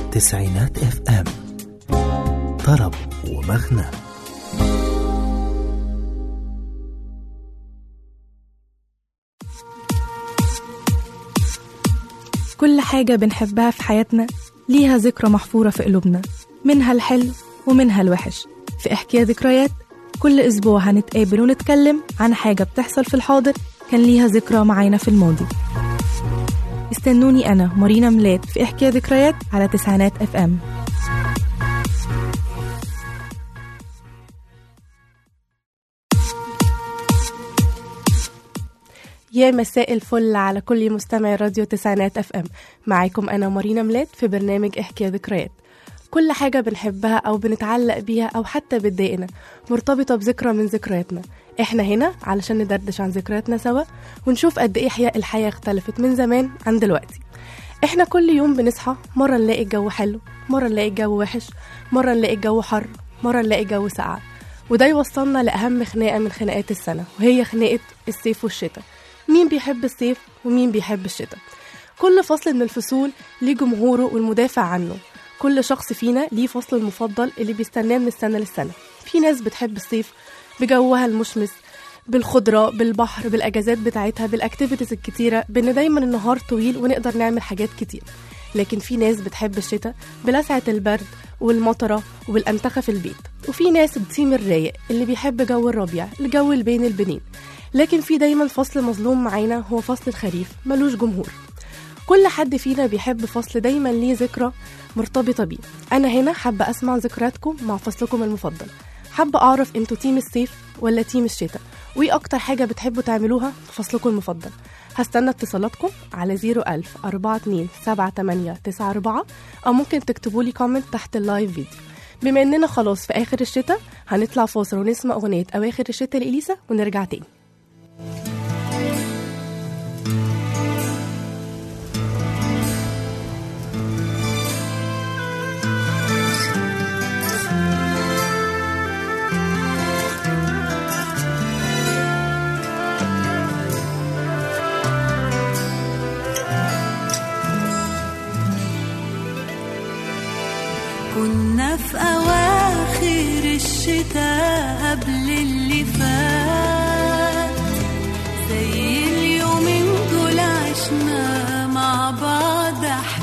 تسعينات اف ام طرب ومغنى كل حاجة بنحبها في حياتنا ليها ذكرى محفورة في قلوبنا منها الحلو ومنها الوحش في احكي ذكريات كل أسبوع هنتقابل ونتكلم عن حاجة بتحصل في الحاضر كان ليها ذكرى معانا في الماضي استنوني أنا مارينا ميلاد في احكي ذكريات على تسعينات اف ام يا مساء الفل على كل مستمع راديو تسعينات اف ام معاكم انا مارينا ميلاد في برنامج احكي ذكريات كل حاجة بنحبها أو بنتعلق بيها أو حتى بتضايقنا مرتبطة بذكرى من ذكرياتنا احنا هنا علشان ندردش عن ذكرياتنا سوا ونشوف قد ايه حياة الحياة اختلفت من زمان عن دلوقتي احنا كل يوم بنصحى مرة نلاقي الجو حلو مرة نلاقي الجو وحش مرة نلاقي الجو حر مرة نلاقي الجو ساقع وده يوصلنا لأهم خناقة من خناقات السنة وهي خناقة الصيف والشتاء مين بيحب الصيف ومين بيحب الشتاء كل فصل من الفصول ليه جمهوره والمدافع عنه كل شخص فينا ليه فصل المفضل اللي بيستناه من السنة للسنة في ناس بتحب الصيف بجوها المشمس بالخضرة بالبحر بالأجازات بتاعتها بالأكتيفيتيز الكتيرة بإن دايما النهار طويل ونقدر نعمل حاجات كتير لكن في ناس بتحب الشتاء بلسعة البرد والمطرة والأنتخة في البيت وفي ناس بتيم الرايق اللي بيحب جو الربيع الجو اللي بين البنين لكن في دايما فصل مظلوم معانا هو فصل الخريف ملوش جمهور كل حد فينا بيحب فصل دايما ليه ذكرى مرتبطة بيه أنا هنا حابة أسمع ذكرياتكم مع فصلكم المفضل حابة أعرف أنتوا تيم الصيف ولا تيم الشتاء وإيه أكتر حاجة بتحبوا تعملوها في فصلكم المفضل هستنى اتصالاتكم على 01000 42 78 94 أو ممكن تكتبوا لي كومنت تحت اللايف فيديو بما إننا خلاص في آخر الشتاء هنطلع فاصل ونسمع أغنية أواخر الشتاء لإليسا ونرجع تاني كنا في أواخر الشتاء قبل اللي فات زي اليومين دول عشنا مع بعض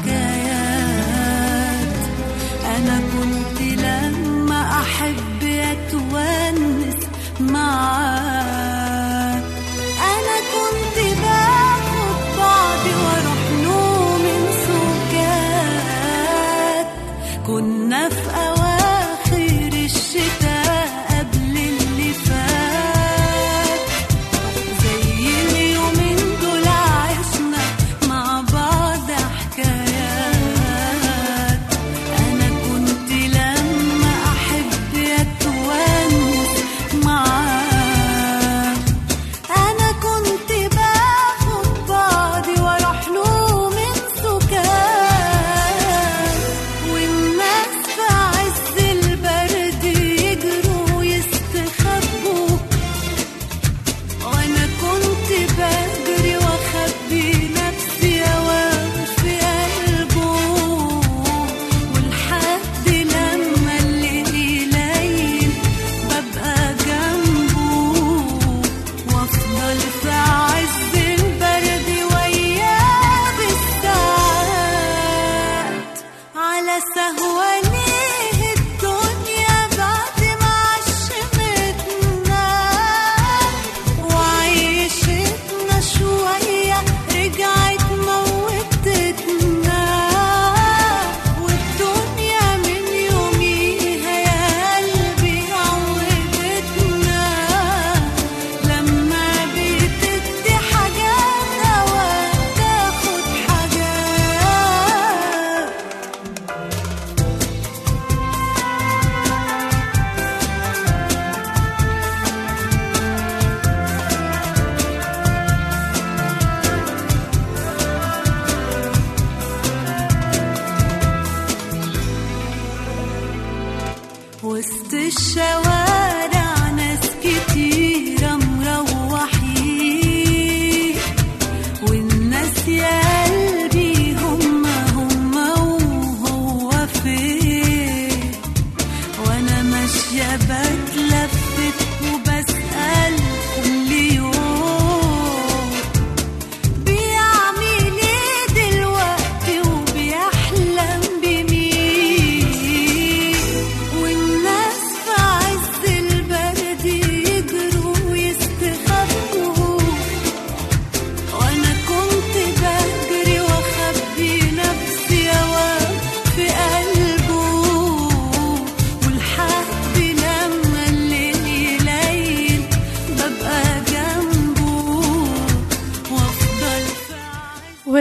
حكايات أنا كنت لما أحب أتونس معاك أنا كنت باخد بعضي وأروح له من سكات كنا في أواخر الشتاء قبل اللي فات زي اليومين دول عشنا مع بعض حكايات أنا كنت لما أحب أتونس معاك أنا كنت باخد بعضي وأروح له من سكات والناس في عز البرد يجروا يستخبوا وانا كنت بجري واخبي نفسي اوام في قلبه ولحد لما الليل يليل ببقى جنبه وافضل في عز البرد وياه بالساعات على سهوانيه الدنيا بعد ما عشمتنا وعيشتنا شوية رجعت موتتنا والدنيا من يوميها يا قلبي عودتنا لما بتدي حاجات أوقات تاخد حاجات وسط الشوارع ناس كتيرة مروحين والناس يا قلبي هم هم وهو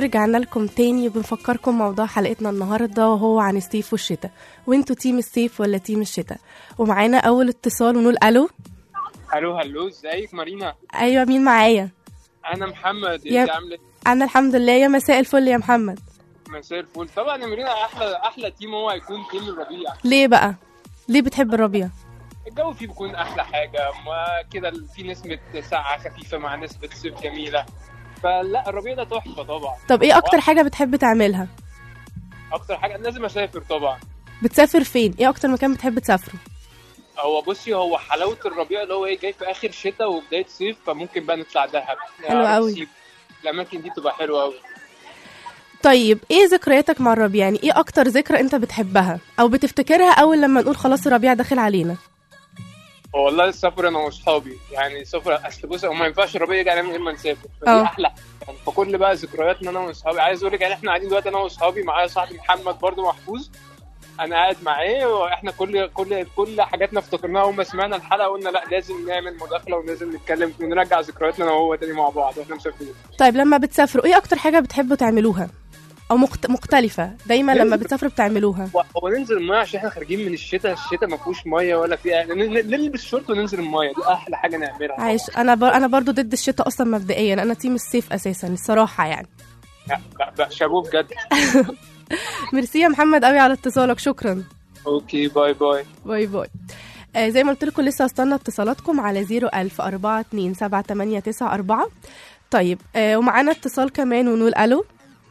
ورجعنا لكم تاني وبنفكركم موضوع حلقتنا النهارده وهو عن الصيف والشتاء وانتوا تيم الصيف ولا تيم الشتاء ومعانا اول اتصال ونقول الو الو هلو ازيك مارينا ايوه مين معايا انا محمد يا- انت عامله إيه؟ انا الحمد لله يا مساء الفل يا محمد مساء الفل طبعا يا مارينا احلى احلى تيم هو هيكون تيم الربيع ليه بقى ليه بتحب الربيع الجو فيه بيكون احلى حاجه ما كده في نسمه ساعه خفيفه مع نسمه صيف جميله فلا الربيع ده تحفه طبعا طب ايه اكتر حاجه بتحب تعملها اكتر حاجه لازم اسافر طبعا بتسافر فين ايه اكتر مكان بتحب تسافره هو بصي هو حلاوه الربيع اللي هو ايه جاي في اخر شتاء وبدايه صيف فممكن بقى نطلع دهب حلو نعرف قوي. سيب. الاماكن دي بتبقى حلوه قوي طيب ايه ذكرياتك مع الربيع يعني ايه اكتر ذكرى انت بتحبها او بتفتكرها اول لما نقول خلاص الربيع داخل علينا هو والله السفر انا واصحابي يعني سفر اصل بص هو ما ينفعش الربيع يجي علينا من غير ما نسافر فدي اه. احلى يعني فكل بقى ذكرياتنا انا واصحابي عايز اقول لك يعني احنا قاعدين دلوقتي انا واصحابي معايا صاحبي محمد برضو محفوظ انا قاعد معاه واحنا كل كل كل حاجاتنا افتكرناها اول ما سمعنا الحلقه قلنا لا لازم نعمل مداخله ولازم نتكلم ونرجع ذكرياتنا انا وهو تاني مع بعض واحنا مسافرين طيب لما بتسافروا ايه اكتر حاجه بتحبوا تعملوها او مخت... مختلفه دايما لما ننزل. بتسافروا بتعملوها هو- هو ننزل المايه عشان احنا خارجين من الشتاء الشتاء ما فيهوش ميه ولا في ن- ن- نلبس شورت وننزل المايه دي احلى حاجه نعملها عايش انا بر... انا برضو ضد الشتاء اصلا مبدئيا انا تيم الصيف اساسا الصراحه يعني لا، لا، لا، شابوه بجد ميرسي يا محمد قوي على اتصالك شكرا اوكي باي باي باي باي آه زي ما قلت لكم لسه هستنى اتصالاتكم على 01000 427 7894 طيب آه ومعانا اتصال كمان ونقول الو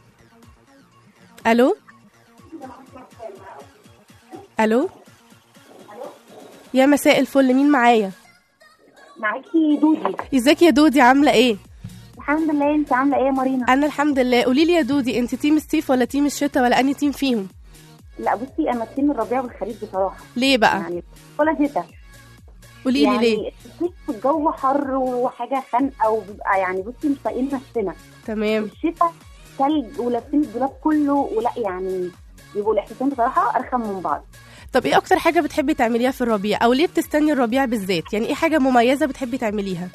الو الو يا مساء الفل مين معايا معاكي دودي ازيك يا دودي عامله ايه الحمد لله انت عامله ايه يا مارينا انا الحمد لله قولي لي يا دودي انت تيم الصيف ولا تيم الشتاء ولا اني تيم فيهم لا بصي انا تيم الربيع والخريف بصراحه ليه بقى يعني ولا شتاء قولي لي يعني ليه الصيف الجو حر وحاجه خانقه وبيبقى يعني بصي مش طايقين نفسنا تمام الشتاء ثلج ولابسين الدولاب كله ولا يعني بيبقوا الاحساسين بصراحه ارخم من بعض طب ايه اكتر حاجه بتحبي تعمليها في الربيع او ليه بتستني الربيع بالذات يعني ايه حاجه مميزه بتحبي تعمليها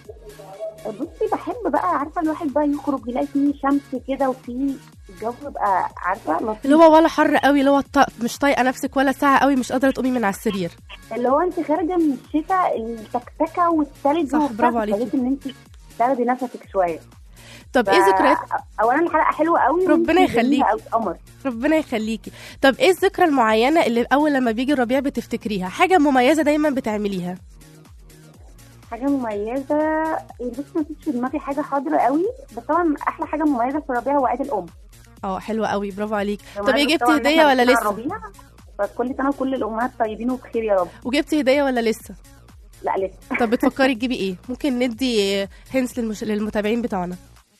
بصي بحب بقى عارفه الواحد بقى يخرج يلاقي فيه شمس كده وفيه الجو يبقى عارفه لطيف اللي هو ولا حر قوي اللي هو الط- مش طايقه نفسك ولا ساعه قوي مش قادره تقومي من على السرير اللي هو انت خارجه من الشتاء التكتكه والثلج صح، وبتاع، برافو عليكي. فلازم ان انت تاخدي نفسك شويه طب ايه ذكريات اولا الحلقه حلوه قوي ربنا وانتي جميلة يخليكي. قوي قمر ربنا يخليكي طب ايه الذكرى المعينه اللي اول لما بيجي الربيع بتفتكريها حاجه مميزه دايما بتعمليها حاجه مميزه بصي ما فيش في دماغي حاجه حاضره قوي بس طبعا احلى حاجه مميزه في الربيع هو عيد الام اه حلوه قوي برافو عليكي طب ايه بمناسبة جبتي طبعاً إن هديه إحنا ولا داخلين على لسه الربيع فكل سنه وكل الامهات طيبين وبخير يا رب وجبتي هديه ولا لسه لا لسه طب بتفكري تجيبي ايه ممكن ندي هنس للمش... للمتابعين بتوعنا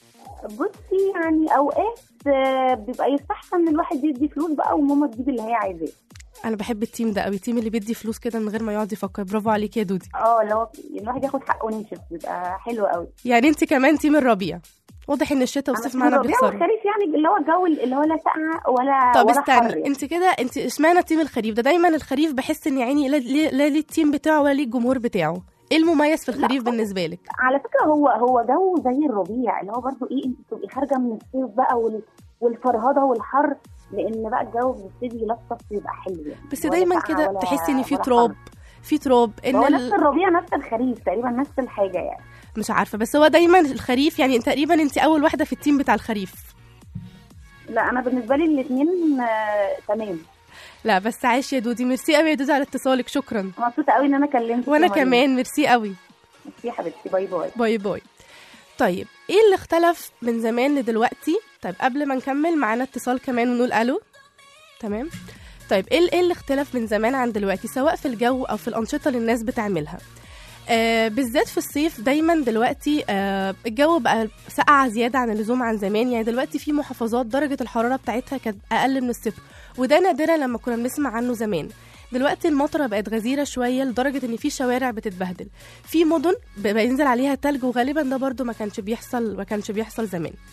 بصي يعني اوقات آه، بيبقى يستحسن ان الواحد يدي فلوس بقى وماما تجيب اللي هي عايزاه انا بحب التيم ده قوي التيم اللي بيدي فلوس كده من غير ما يقعد يفكر برافو عليكي يا دودي اه اللي هو الواحد ياخد حقه ونشف بيبقى حلو قوي يعني انت كمان تيم الربيع واضح ان الشتاء والصيف أنا معانا الربيع بيخسروا والخريف يعني اللي هو الجو اللي هو لا ساقعه ولا طب ولا حر استني يعني. انت كده انت اشمعنى تيم الخريف ده دايما الخريف بحس ان يعني لا لا- لا ليه التيم بتاعه ولا ليه الجمهور بتاعه ايه المميز في الخريف بالنسبه لك على فكره هو هو جو زي الربيع اللي هو برضو ايه انت بتبقي خارجه من الصيف بقى وال والفرهده والحر لان بقى الجو بيبتدي يلطف ويبقى حلو يعني بس ولا دايما ساقعة كده ولا- تحسي ان في ولا تراب حر. في تراب ان هو ال... نفس الربيع نفس الخريف تقريبا نفس الحاجه يعني مش عارفه بس هو دايما الخريف يعني تقريبا انت اول واحده في التيم بتاع الخريف لا انا بالنسبه لي الاثنين تمام لا بس عايش يا دودي ميرسي قوي يا دودي على اتصالك شكرا مبسوطه قوي ان انا كلمتك وانا يا مريم. كمان ميرسي قوي ميرسي يا حبيبتي باي باي باي باي طيب ايه اللي اختلف من زمان لدلوقتي طيب قبل ما نكمل معانا اتصال كمان ونقول الو تمام طيب ايه ايه اللي اختلف من زمان عن دلوقتي سواء في الجو او في الانشطه اللي الناس بتعملها آه بالذات في الصيف دايما دلوقتي آه الجو بقى ساقعة زيادة عن اللزوم عن زمان يعني دلوقتي في محافظات درجة الحرارة بتاعتها كانت أقل من الصفر وده نادرا لما كنا بنسمع عنه زمان دلوقتي المطرة بقت غزيرة شوية لدرجة إن في شوارع بتتبهدل في مدن ب- بينزل عليها تلج وغالبا ده برضو ما كانش بيحصل ما كانش بيحصل زمان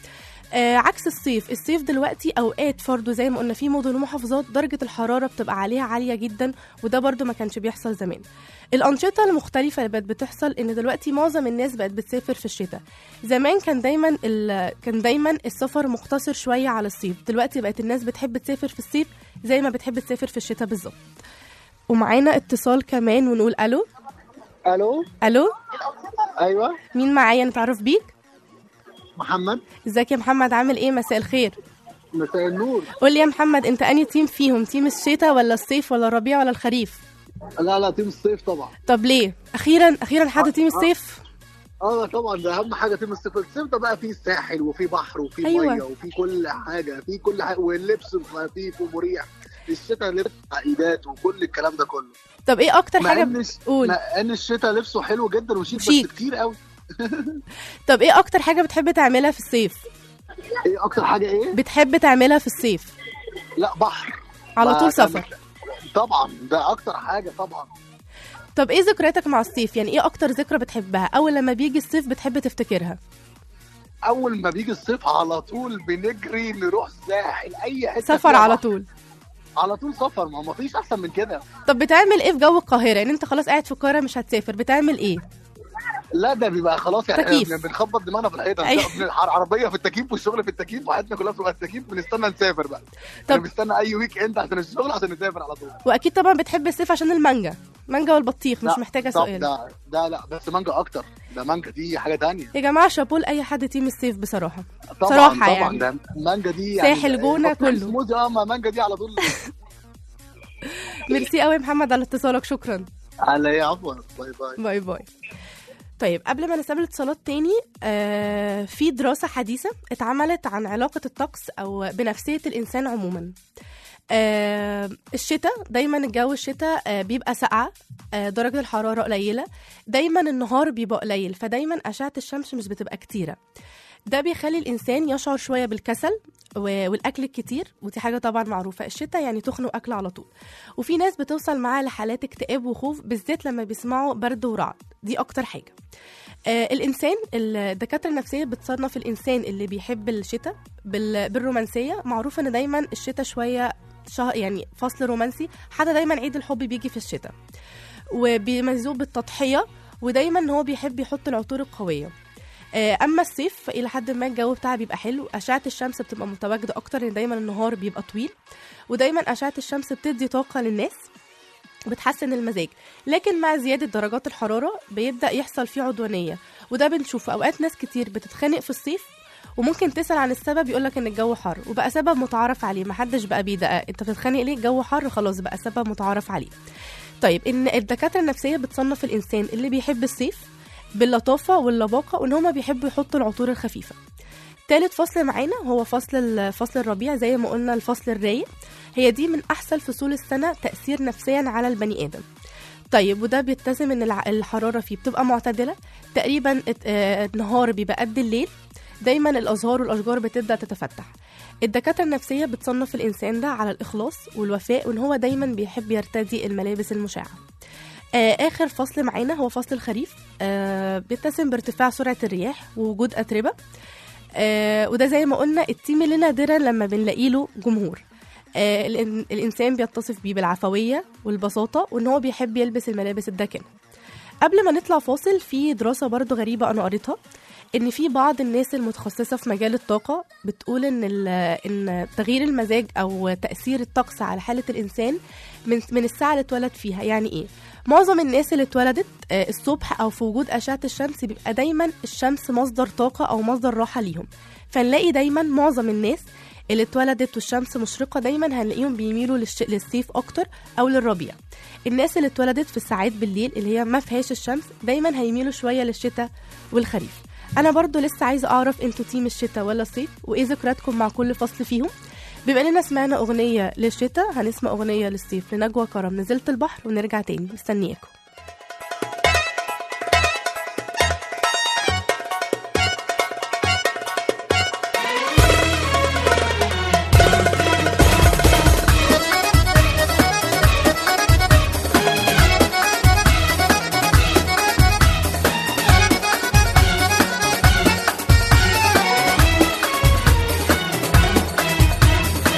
آه عكس الصيف الصيف دلوقتي اوقات برضه زي ما قلنا في مدن ومحافظات درجه الحراره بتبقى عليها عاليه جدا وده برضه ما كانش بيحصل زمان الانشطه المختلفه اللي بقت بتحصل ان دلوقتي معظم الناس بقت بتسافر في الشتاء زمان كان دايما ال... كان دايما السفر مقتصر شويه على الصيف دلوقتي بقت الناس بتحب تسافر في الصيف زي ما بتحب تسافر في الشتاء بالظبط ومعانا اتصال كمان ونقول الو الو الو ايوه مين معايا نتعرف بيك محمد ازيك يا محمد عامل ايه مساء الخير مساء النور قول لي يا محمد انت انهي تيم فيهم تيم الشتاء ولا الصيف ولا الربيع ولا الخريف لا لا تيم الصيف طبعا طب ليه اخيرا اخيرا حد تيم الصيف اه طبعا ده اهم حاجه تيم الصيف الصيف ده بقى فيه ساحل وفيه بحر وفيه أيوة. ميه وفيه كل حاجه فيه كل حاجه واللبس خفيف ومريح الشتاء لبس عقيدات وكل الكلام ده كله طب ايه اكتر مع حاجه ان الش- قول مع ان الشتاء لبسه حلو جدا وشيك شيك. بس كتير قوي طب ايه اكتر حاجه بتحب تعملها في الصيف ايه اكتر حاجه ايه بتحب تعملها في الصيف لا بحر على ما طول كان- سفر طبعا ده اكتر حاجه طبعا طب ايه ذكرياتك مع الصيف يعني ايه اكتر ذكرى بتحبها اول لما بيجي الصيف بتحب تفتكرها اول ما بيجي الصيف على طول بنجري نروح ساحل اي حته سفر فيها على بحر. طول على طول سفر ما هو مفيش احسن من كده طب بتعمل ايه في جو القاهره يعني انت خلاص قاعد في القاهره مش هتسافر بتعمل ايه لا ده بيبقى خلاص يعني تكييف. احنا بنخبط دماغنا في الحيطه أيوة. أيوة. العربيه في التكييف والشغل في التكييف وحياتنا كلها بتبقى التكييف بنستنى نسافر بقى طب- طب بنستنى اي ويك اند عشان الشغل عشان نسافر على طول واكيد طبعا بتحب الصيف عشان المانجا مانجا والبطيخ مش لا، محتاجه طب سؤال ده ده لا بس مانجا اكتر ده مانجا دي حاجه تانية يا جماعه شابول اي حد تيم الصيف بصراحه طبعا صراحة طبعا يعني. ده مانجا دي يعني ساحل جونة بطيخ كله. سموزي اه ما مانجا دي على طول ميرسي قوي يا محمد على اتصالك شكرا على ايه عفوا باي باي باي باي طيب قبل ما نستقبل اتصالات تاني آه في دراسة حديثة اتعملت عن علاقة الطقس أو بنفسية الإنسان عموما آه الشتاء دايما الجو الشتاء آه بيبقى ساقعة آه درجة الحرارة قليلة دايما النهار بيبقى قليل فدايما أشعة الشمس مش بتبقى كتيرة ده بيخلي الإنسان يشعر شوية بالكسل و- والأكل الكتير ودي حاجة طبعا معروفة الشتاء يعني تخنوا أكل على طول وفي ناس بتوصل معاها لحالات اكتئاب وخوف بالذات لما بيسمعوا برد ورعد دي أكتر حاجة آه الإنسان الدكاترة النفسية بتصنف الإنسان اللي بيحب الشتاء بال- بالرومانسية معروف إن دايما الشتاء شوية شهر يعني فصل رومانسي حتى دايما عيد الحب بيجي في الشتاء وبيميزوه بالتضحية ودايما ان هو بيحب يحط العطور القوية آه، اما الصيف فالى حد ما الجو بتاعه بيبقى حلو اشعه الشمس بتبقى متواجده اكتر لان دايما النهار بيبقى طويل ودايما اشعه الشمس بتدي طاقه للناس بتحسن المزاج لكن مع زياده درجات الحراره بيبدا يحصل فيه عدوانيه وده بنشوفه اوقات ناس كتير بتتخانق في الصيف وممكن تسأل عن السبب يقولك ان الجو حر وبقى سبب متعارف عليه محدش بقى بيدقق انت بتتخانق ليه الجو حر خلاص بقى سبب متعارف عليه طيب ان الدكاتره النفسيه بتصنف الانسان اللي بيحب الصيف باللطافه واللباقه وان هما بيحبوا يحطوا العطور الخفيفه تالت فصل معانا هو فصل ال- فصل الربيع زي ما قلنا الفصل الرايق هي دي من احسن فصول السنه تاثير نفسيا على البني ادم طيب وده بيتسم ان الع- الحراره فيه بتبقى معتدله تقريبا ات- آه، النهار بيبقى قد الليل دايما الازهار والاشجار بتبدا تتفتح الدكاتره النفسيه بتصنف الانسان ده على الاخلاص والوفاء وان هو دايما بيحب يرتدي الملابس المشعه آه اخر فصل معانا هو فصل الخريف آه بيتسم بارتفاع سرعه الرياح ووجود اتربه آه وده زي ما قلنا التيم اللي نادرا لما بنلاقي له جمهور آه الإن- الانسان بيتصف بيه بالعفويه والبساطه وان هو بيحب يلبس الملابس الداكنه قبل ما نطلع فاصل في دراسه برضو غريبه انا قريتها ان في بعض الناس المتخصصه في مجال الطاقه بتقول ان ال- ان تغيير المزاج او تاثير الطقس على حاله الانسان من من الساعه اللي اتولد فيها يعني ايه معظم الناس اللي اتولدت آه، الصبح او في وجود اشعه الشمس بيبقى دايما الشمس مصدر طاقه او مصدر راحه ليهم فنلاقي دايما معظم الناس اللي اتولدت والشمس مشرقه دايما هنلاقيهم بيميلوا للش... للصيف اكتر او للربيع الناس اللي اتولدت في الساعات بالليل اللي هي ما فيهاش الشمس دايما هيميلوا شويه للشتاء والخريف انا برضو لسه عايزه اعرف انتوا تيم الشتاء ولا الصيف وايه ذكرياتكم مع كل فصل فيهم بما اننا سمعنا اغنيه للشتاء هنسمع اغنيه للصيف لنجوى كرم نزلت البحر ونرجع تاني مستنياكم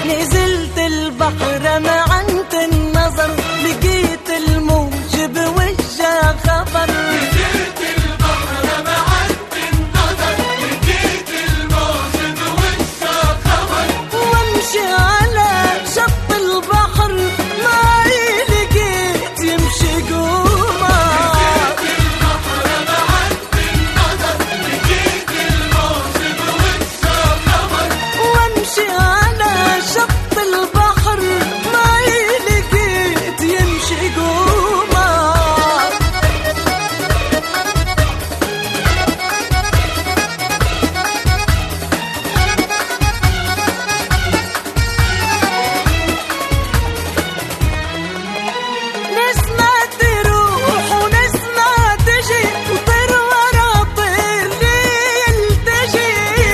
نزلت البحر معنت النظر لقيت الموج بوجه خبر نزلت البحر معنت النظر لقيت الموج بوجه خبر وامشي على شط البحر ما لقيت يمشي قمر وامشي على شط البحر ما لقيت يمشي قمر نسمة تروح ونسمة تجي وطير ورا طير يلتجي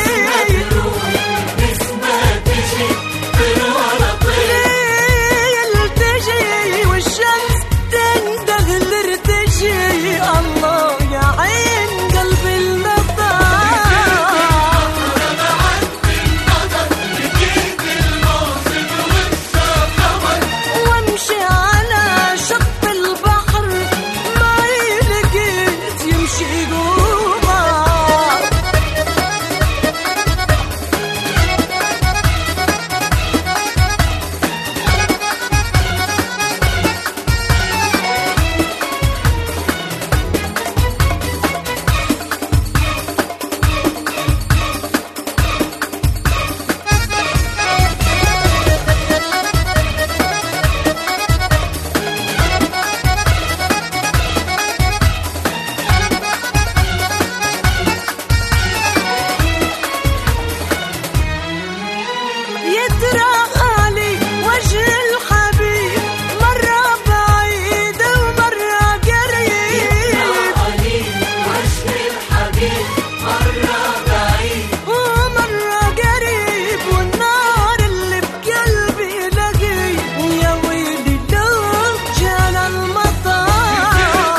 يلتجي والشمس تندغ ترتجي الله يا عين قلبي المطار وامشي على شط البحر ما لقيت يمشي قمر يتراءى لي وجه الحبيب مرة بعيد ومرة قريب ومرة قريب والنار اللي بقلبي لقي ويا ويلي لو جانا المطار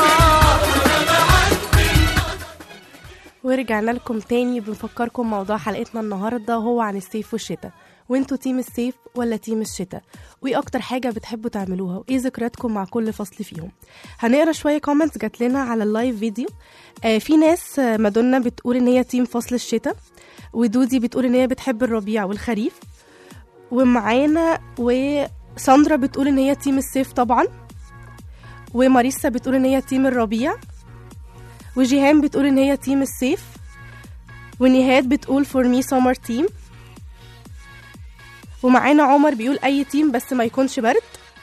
ورجعنا لكم تاني بنفكركم موضوع حلقتنا النهارده هو عن الصيف والشتاء وانتوا تيم الصيف ولا تيم الشتاء وايه اكتر حاجه بتحبوا تعملوها وايه ذكرياتكم مع كل فصل فيهم هنقرا شويه كومنتس جات لنا على اللايف فيديو آه في ناس آه، مادونا بتقول ان هي تيم فصل الشتاء ودودي بتقول ان هي بتحب الربيع والخريف ومعانا وساندرا بتقول ان هي تيم الصيف طبعا وماريسا بتقول ان هي تيم الربيع وجيهان بتقول ان هي تيم الصيف ونهاد بتقول فور مي سمر تيم ومعانا عمر بيقول اي تيم بس ما يكونش برد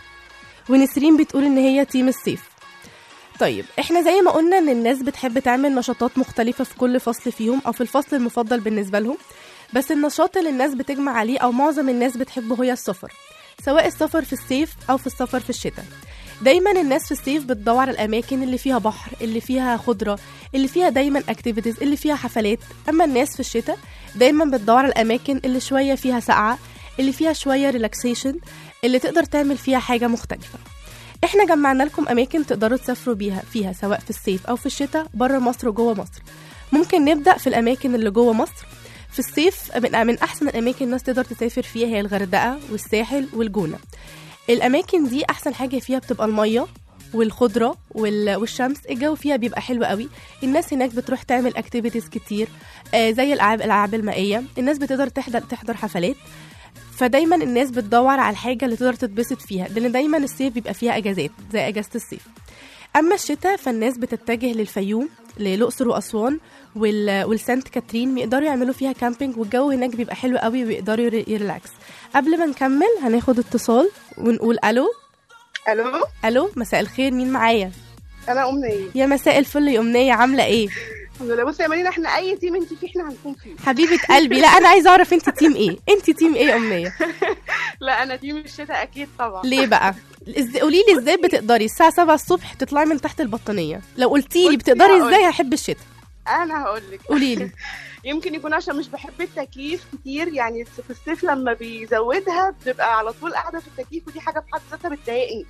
ونسرين بتقول ان هي تيم الصيف طيب احنا زي ما قلنا ان الناس بتحب تعمل نشاطات مختلفة في كل فصل فيهم او في الفصل المفضل بالنسبة لهم بس النشاط اللي الناس بتجمع عليه او معظم الناس بتحبه هي السفر سواء السفر في الصيف او في السفر في الشتاء دايما الناس في الصيف بتدور على الاماكن اللي فيها بحر اللي فيها خضره اللي فيها دايما اكتيفيتيز اللي فيها حفلات اما الناس في الشتاء دايما بتدور على الاماكن اللي شويه فيها سقعه اللي فيها شويه ريلاكسيشن اللي تقدر تعمل فيها حاجه مختلفه احنا جمعنا لكم اماكن تقدروا تسافروا بيها فيها سواء في الصيف او في الشتاء بره مصر وجوه مصر ممكن نبدا في الاماكن اللي جوه مصر في الصيف من من احسن الاماكن الناس تقدر تسافر فيها هي الغردقه والساحل والجونه الاماكن دي احسن حاجه فيها بتبقى الميه والخضره وال- والشمس الجو فيها بيبقى حلو قوي الناس هناك بتروح تعمل اكتيفيتيز كتير آه زي الالعاب الالعاب المائيه الناس بتقدر تحضر تحضر حفلات فدايما الناس بتدور على الحاجه اللي تقدر تتبسط فيها لان دايما الصيف بيبقى فيها اجازات زي اجازه الصيف اما الشتاء فالناس بتتجه للفيوم للاقصر واسوان وال... والسانت كاترين بيقدروا يعملوا فيها كامبينج والجو هناك بيبقى حلو قوي ويقدروا ير- يريلاكس قبل ما نكمل هناخد اتصال ونقول الو الو الو مساء الخير مين معايا انا امنيه يا مساء الفل يا امنيه عامله ايه الحمد لله بصي يا مارينا احنا اي تيم انت فيه احنا هنكون فيه حبيبه قلبي لا انا عايزه اعرف انت تيم ايه انت تيم ايه يا امنيه لا انا تيم الشتاء اكيد طبعا ليه بقى إز- قولي لي ازاي بتقدري الساعه 7 الصبح تطلعي من تحت البطانيه لو قلتي لي بصي بتقدري هقول- ازاي هحب الشتاء انا هقول لك قولي لي يمكن يكون عشان مش بحب التكييف كتير يعني في الصيف لما بيزودها بتبقى على طول قاعده في التكييف ودي حاجه في حد ذاتها بتضايقني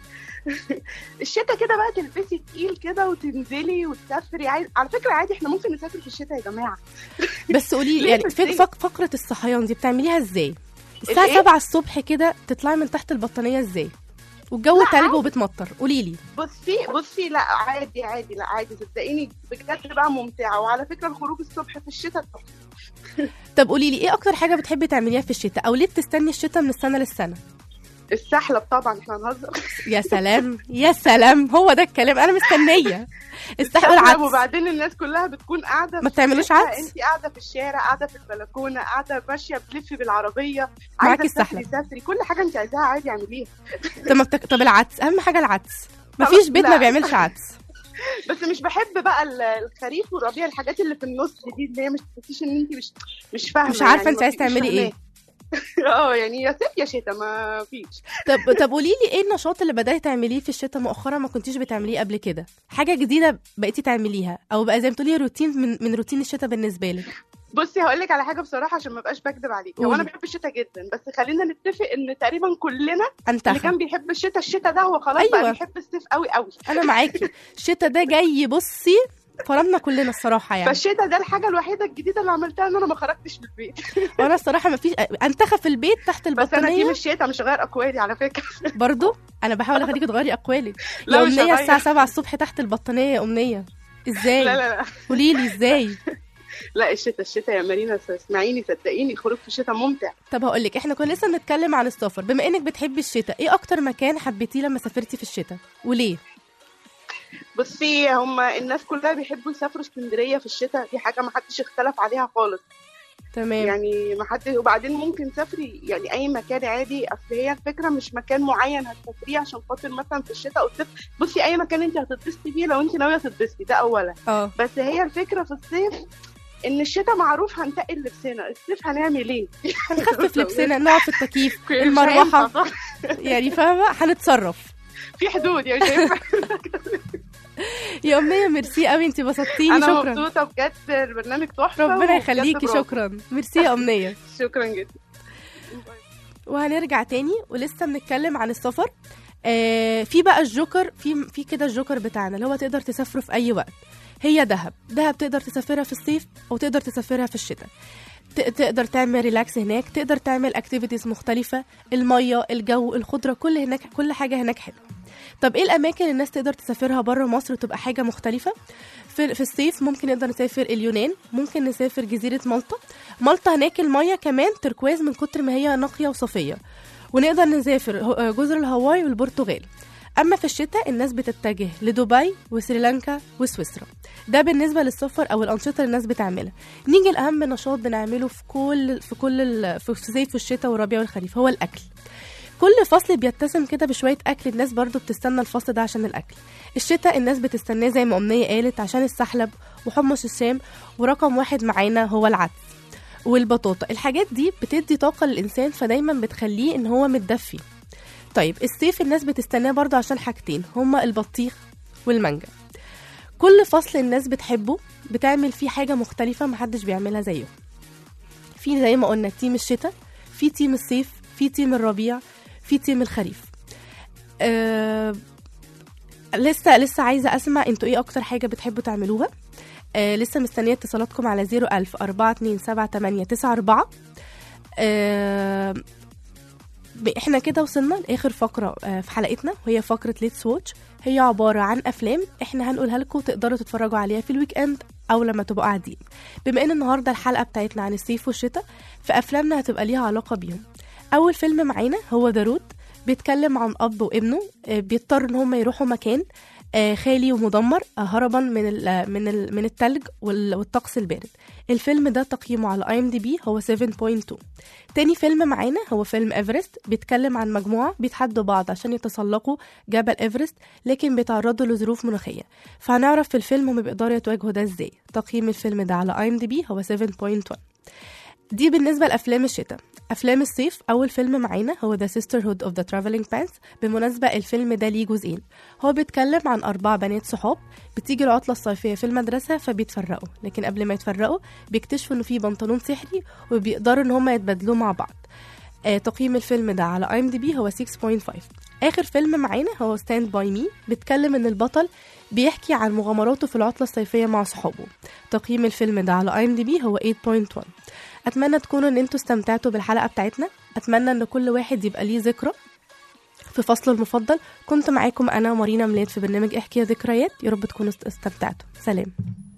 الشتاء كده بقى تلبسي تقيل كده وتنزلي وتسافري عايز... على فكره عادي احنا ممكن نسافر في الشتاء يا جماعه بس قولي لي ليه يعني بس في ليه؟ فق- فقره الصحيان دي بتعمليها ازاي الساعه الإيه؟ 7 الصبح كده تطلعي من تحت البطانيه ازاي والجو لا، تلج عادي. وبتمطر قولي لي بصي بصي لا عادي عادي لا عادي صدقيني بجد بقى ممتعه وعلى فكره الخروج الصبح في الشتاء تحفة. طب قولي لي ايه اكتر حاجه بتحبي تعمليها في الشتاء او ليه بتستني الشتاء من السنه للسنه السحلب طبعا احنا هنهزر يا سلام يا سلام هو ده الكلام انا مستنيه استحقوا السحلب العدس وبعدين الناس كلها بتكون قاعده ما في بتعملوش الشتاء، عدس؟ انت قاعده في الشارع قاعده في البلكونه قاعده ماشيه بتلفي بالعربيه معاكي عايزه تسافري السحلب. سافري كل حاجه انت عايزاها عادي اعمليها طب ما بتك... طب العدس اهم حاجه العدس مفيش خلاص، بيت ما لا. بيعملش عدس بس مش بحب بقى ال- الخريف والربيع الحاجات اللي في النص دي اللي هي مش تحسيش ان انت مش مش فاهمه مش عارفة يعني انت عايزة مش تعملي ايه. فاهماه. اه يعني يا صيف يا شتاء ما فيش طب طب قولي لي ايه النشاط اللي بدأتي تعمليه في الشتاء مؤخرا ما كنتيش بتعمليه قبل كده حاجه جديده بقيتي تعمليها او بقى زي ما تقولي روتين من من روتين الشتاء بالنسبه لك بصي هقول لك على حاجه بصراحه عشان ما ابقاش بكذب عليك هو قولي. انا بحب الشتاء جدا بس خلينا نتفق ان تقريبا كلنا اللي انتخب كان بيحب الشتاء الشتاء ده هو خلاص أيوة. بقى بيحب الصيف قوي قوي انا معاكي الشتاء ده جاي بصي فرمنا كلنا الصراحه يعني فالشتاء ده الحاجه الوحيده الجديده اللي عملتها ان انا ما خرجتش من البيت وانا الصراحه ما فيش انتخب في البيت تحت بس انا تيم البطانيه الشتاء مش غير اقوالي على فكره برضو انا بحاول اخليكي تغيري اقوالك لا، يا مش امنيه هغير. الساعه 7 الصبح تحت البطانيه يا امنيه ازاي لا لا لا قولي لي ازاي لا الشتاء الشتاء يا مارينا اسمعيني صدقيني الخروج في الشتاء ممتع طب هقول لك احنا كنا لسه بنتكلم عن السفر بما انك بتحبي الشتاء ايه اكتر مكان حبيتيه لما سافرتي في الشتاء وليه بصي هما الناس كلها بيحبوا يسافروا اسكندريه في الشتاء دي حاجه ما حدش اختلف عليها خالص تمام يعني ما حد وبعدين ممكن تسافري يعني اي مكان عادي اصل هي الفكره مش مكان معين هتسافريه عشان خاطر مثلا في الشتاء او الصيف بصي اي مكان انت هتتبسطي فيه لو انت ناويه تتبسطي ده اولا اه بس هي الفكره في الصيف ان الشتاء معروف هنتقل لبسنا الصيف هنعمل ايه هنخفف لبسنا نقعد في التكييف مش هينفع، المروحه صح؟ يعني فاهمه هنتصرف في حدود يعني مش هينفع. يا امنيه ميرسي قوي انت بسطتيني انا شكرا مبسوطه بجد البرنامج تحفه ربنا وبجد يخليكي برافو. شكرا ميرسي يا امنيه شكرا جدا وهنرجع تاني ولسه بنتكلم عن السفر آه في بقى الجوكر في في كده الجوكر بتاعنا اللي هو تقدر تسافره في اي وقت هي دهب دهب تقدر تسافرها في الصيف او تقدر تسافرها في الشتاء ت- تقدر تعمل ريلاكس هناك تقدر تعمل اكتيفيتيز مختلفه الميه الجو الخضره كل هناك كل حاجه هناك حلوه طب ايه الاماكن اللي الناس تقدر تسافرها بره مصر وتبقى حاجه مختلفه في, في الصيف ممكن نقدر نسافر اليونان ممكن نسافر جزيره مالطا مالطا هناك الميه كمان تركواز من كتر ما هي نقيه وصفيه ونقدر نسافر هو- جزر الهواي والبرتغال اما في الشتاء الناس بتتجه لدبي وسريلانكا وسويسرا ده بالنسبه للسفر او الانشطه اللي الناس بتعملها نيجي لاهم نشاط بنعمله في كل في كل ال- في الصيف والشتاء والربيع والخريف هو الاكل كل فصل بيتسم كده بشويه اكل الناس برضو بتستنى الفصل ده عشان الاكل الشتاء الناس بتستناه زي ما امنيه قالت عشان السحلب وحمص الشام ورقم واحد معانا هو العدس والبطاطا الحاجات دي بتدي طاقه للانسان فدايما بتخليه ان هو متدفي طيب الصيف الناس بتستناه برضو عشان حاجتين هما البطيخ والمانجا كل فصل الناس بتحبه بتعمل فيه حاجه مختلفه محدش بيعملها زيه في زي ما قلنا تيم الشتاء في تيم الصيف في تيم الربيع في تيم الخريف أه لسه لسه عايزه اسمع انتوا ايه اكتر حاجه بتحبوا تعملوها آه لسه مستنيه اتصالاتكم على 01000 427 آه ب- احنا كده وصلنا لاخر فقره آه في حلقتنا وهي فقره ليتس واتش هي عباره عن افلام احنا هنقولها لكم تقدروا تتفرجوا عليها في الويك اند او لما تبقوا قاعدين بما ان النهارده الحلقه بتاعتنا عن الصيف والشتاء فافلامنا هتبقى ليها علاقه بيهم اول فيلم معانا هو ذا رود بيتكلم عن اب وابنه آه، بيضطروا ان هم يروحوا مكان آه، خالي ومدمر آه، هربا من ال من ال من التلج وال- والطقس البارد الفيلم ده تقييمه على اي ام دي بي هو 7.2 تاني فيلم معانا هو فيلم ايفرست بيتكلم عن مجموعه بيتحدوا بعض عشان يتسلقوا جبل ايفرست لكن بيتعرضوا لظروف مناخيه فهنعرف في الفيلم هم بيقدروا يتواجهوا ده ازاي تقييم الفيلم ده على اي ام دي بي هو 7.1 دي بالنسبة لأفلام الشتاء أفلام الصيف أول فيلم معانا هو The Sisterhood of the Traveling Pants بالمناسبة الفيلم ده ليه جزئين هو بيتكلم عن أربع بنات صحاب بتيجي العطلة الصيفية في المدرسة فبيتفرقوا لكن قبل ما يتفرقوا بيكتشفوا إنه في بنطلون سحري وبيقدروا إن هما يتبادلوه مع بعض آه تقييم الفيلم ده على اي ام دي بي هو 6.5 اخر فيلم معانا هو ستاند باي مي بيتكلم ان البطل بيحكي عن مغامراته في العطله الصيفيه مع صحابه تقييم الفيلم ده على اي ام دي بي هو 8.1 اتمنى تكونوا ان انتوا استمتعتوا بالحلقه بتاعتنا اتمنى ان كل واحد يبقى ليه ذكرى في فصله المفضل كنت معاكم انا مارينا ميلاد في برنامج احكي يا ذكريات يا رب تكونوا است- استمتعتوا سلام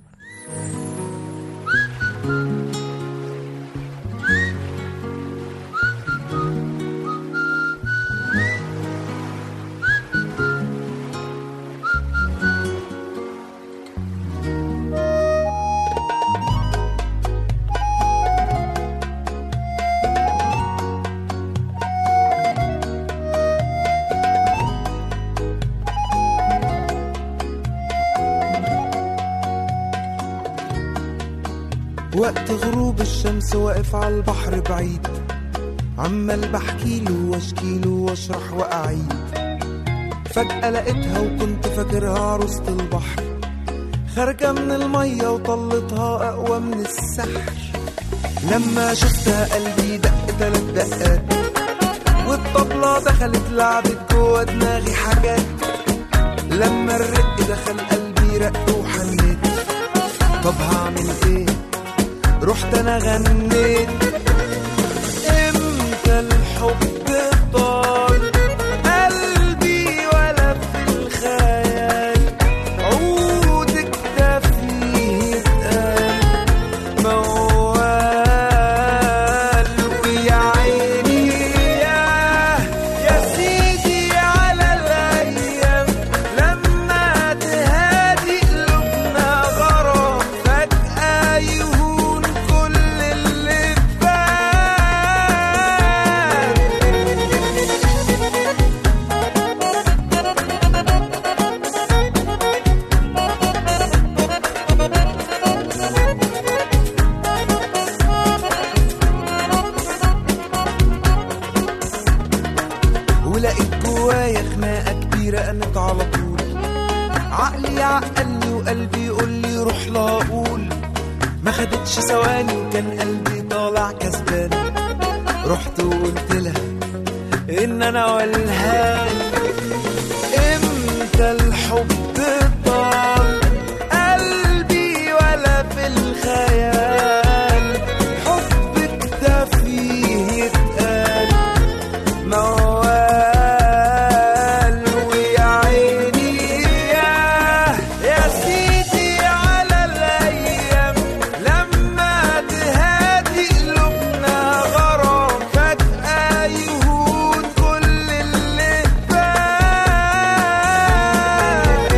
وقت غروب الشمس واقف على البحر بعيد عمال بحكيله واشكيله واشرح واعيد فجأة لقيتها وكنت فاكرها عروسة البحر خارجة من المية وطلتها أقوى من السحر لما شفتها قلبي دق تلات دقات والطبلة دخلت لعبت جوا دماغي حاجات لما الرق دخل قلبي رق وحنيت طب هعمل ايه رحت انا غنيت امتى الحب طال قلبي ولا في الخيال عودك ده فيه اتقال موال ويا عيني يا يا سيدي على الايام لما تهادي قلوبنا غرام فجأة يهون كل اللي فات ولقيت جوايا خناقة كبيرة قامت على طول عقلي يعقلني وقلبي يقول لي روح لا اقول ما خدتش ثواني وكان قلبي طالع كسبان رحت وقلت لها ان انا والهان امتى الحب طال قلبي ولا في الخيال حبك ده فيه اتقال موال ويا عيني يا يا سيدي على الايام لما تهادي قلوبنا غرام فجأة يهون كل اللي فات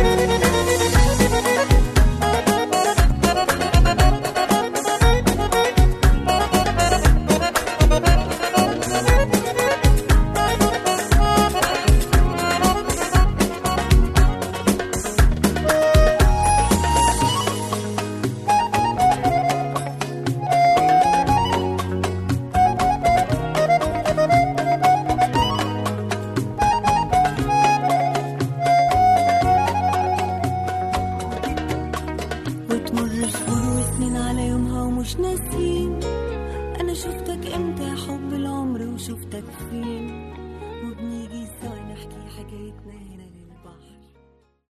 وتمر شهور وسنين على يومها ومش ناسين انا شفتك امتى يا حب العمر وشفتك فين وبنيجي سوا نحكي حكايتنا هنا للبحر